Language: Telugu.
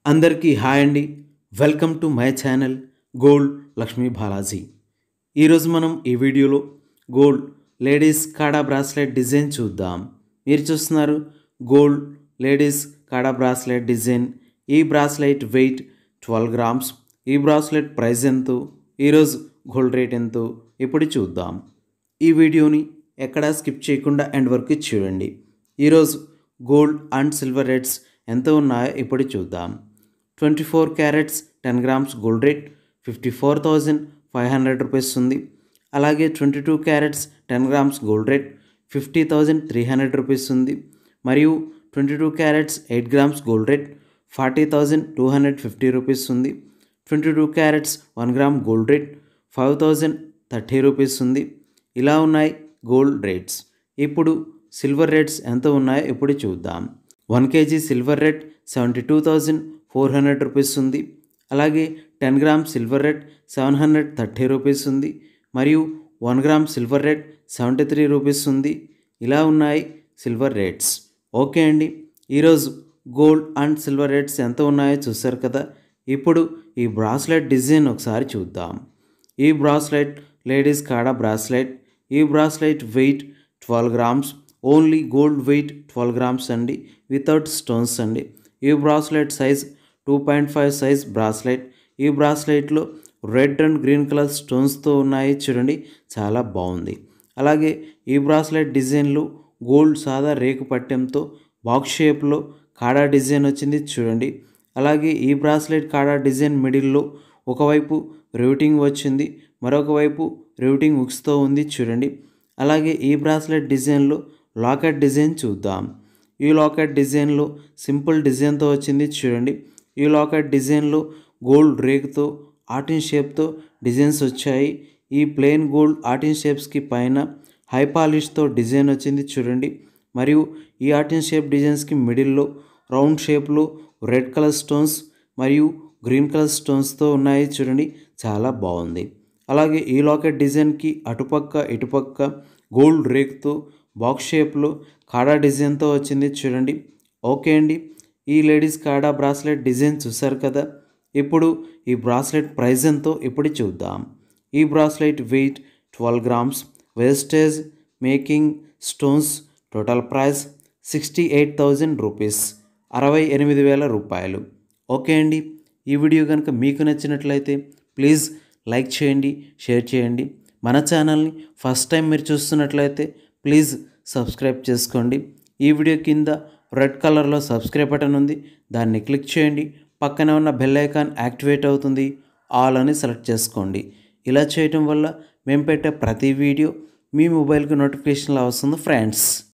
అందరికీ హాయ్ అండి welcome to my channel gold Lakshmi Balaji ఈరోజు మనం ఈ వీడియోలో గోల్డ్ లేడీస్ కాడా బ్రాస్లెట్ డిజైన్ చూద్దాం మీరు చూస్తున్నారు గోల్డ్ లేడీస్ కాడా బ్రాస్లెట్ డిజైన్ ఈ బ్రాస్లెట్ వెయిట్ ట్వెల్వ్ గ్రామ్స్ ఈ బ్రాస్లెట్ ప్రైస్ ఎంతో ఈరోజు గోల్డ్ రేట్ ఎంతో ఇప్పుడు చూద్దాం ఈ వీడియోని ఎక్కడా స్కిప్ చేయకుండా ఎండ్ వరకు చూడండి ఈరోజు గోల్డ్ అండ్ సిల్వర్ రేట్స్ ఎంత ఉన్నాయో ఇప్పుడు చూద్దాం twenty four carats ten grams gold rate fifty four thousand five hundred rupees ఉంది అలాగే twenty two carats ten grams gold rate fifty thousand three hundred rupees ఉంది మరియు twenty two carats eight grams gold rate forty thousand two hundred fifty rupees ఉంది twenty two carats one gram gold rate five thousand thirty rupees ఉంది ఇలా ఉన్నాయి గోల్డ్ రేట్స్ ఇప్పుడు సిల్వర్ రేట్స్ ఎంత ఉన్నాయో ఇప్పుడు చూద్దాం one kg silver rate seventy two thousand four hundred rupees ఉంది అలాగే ten gram silver rate seven hundred thirty rupees ఉంది మరియు one gram silver rate seventy three rupees ఉంది ఇలా ఉన్నాయి సిల్వర్ రేట్స్ ఓకే అండి ఈరోజు గోల్డ్ అండ్ సిల్వర్ రేట్స్ ఎంత ఉన్నాయో చూసారు కదా ఇప్పుడు ఈ బ్రాస్లెట్ డిజైన్ ఒకసారి చూద్దాం ఈ బ్రాస్లెట్ లేడీస్ కాడా బ్రాస్లెట్ ఈ bracelet weight twelve grams only gold weight twelve grams అండి వితౌట్ స్టోన్స్ అండి ఈ bracelet size two point five size bracelet ఈ బ్రాస్లెట్లో రెడ్ అండ్ గ్రీన్ కలర్ స్టోన్స్తో ఉన్నాయి చూడండి చాలా బాగుంది అలాగే ఈ బ్రాస్లెట్ డిజైన్లు గోల్డ్ సాదా రేకు పట్టెంతో బాక్స్ షేప్లో కాడా డిజైన్ వచ్చింది చూడండి అలాగే ఈ బ్రాస్లెట్ కాడా డిజైన్ మిడిల్లో ఒకవైపు రివిటింగ్ వచ్చింది మరొక వైపు రివిటింగ్ ఉక్స్తో ఉంది చూడండి అలాగే ఈ బ్రాస్లెట్ డిజైన్లో లాకెట్ డిజైన్ చూద్దాం ఈ లాకెట్ డిజైన్లో సింపుల్ డిజైన్తో వచ్చింది చూడండి ఈ లాకెట్ డిజైన్లో గోల్డ్ రేక్తో ఆర్టిన్ షేప్తో డిజైన్స్ వచ్చాయి ఈ ప్లెయిన్ గోల్డ్ ఆర్టిన్ షేప్స్కి పైన హై పాలిష్తో డిజైన్ వచ్చింది చూడండి మరియు ఈ ఆర్టిన్ షేప్ డిజైన్స్కి మిడిల్లో రౌండ్ షేప్లో రెడ్ కలర్ స్టోన్స్ మరియు గ్రీన్ కలర్ స్టోన్స్తో ఉన్నాయి చూడండి చాలా బాగుంది అలాగే ఈ లాకెట్ డిజైన్కి అటుపక్క ఇటుపక్క గోల్డ్ రేక్తో బాక్స్ షేప్లో కాడా డిజైన్తో వచ్చింది చూడండి ఓకే అండి ఈ లేడీస్ కాడా బ్రాస్లెట్ డిజైన్ చూసారు కదా ఇప్పుడు ఈ బ్రాస్లెట్ ప్రైస్ ఎంతో ఇప్పుడు చూద్దాం ఈ bracelet weight twelve grams wastage making stones total price sixty eight thousand rupees అరవై ఎనిమిది వేల రూపాయలు ఓకే అండి ఈ వీడియో కనుక మీకు నచ్చినట్లయితే ప్లీజ్ లైక్ చేయండి షేర్ చేయండి మన ఛానల్ని ఫస్ట్ టైం మీరు చూస్తున్నట్లయితే ప్లీజ్ సబ్స్క్రైబ్ చేసుకోండి ఈ వీడియో కింద రెడ్ కలర్లో సబ్స్క్రైబ్ బటన్ ఉంది దాన్ని క్లిక్ చేయండి పక్కనే ఉన్న బెల్ ఐకాన్ యాక్టివేట్ అవుతుంది ఆల్ అని సెలెక్ట్ చేసుకోండి ఇలా చేయటం వల్ల మేము పెట్టే ప్రతి వీడియో మీ మొబైల్కి నోటిఫికేషన్లో వస్తుంది ఫ్రెండ్స్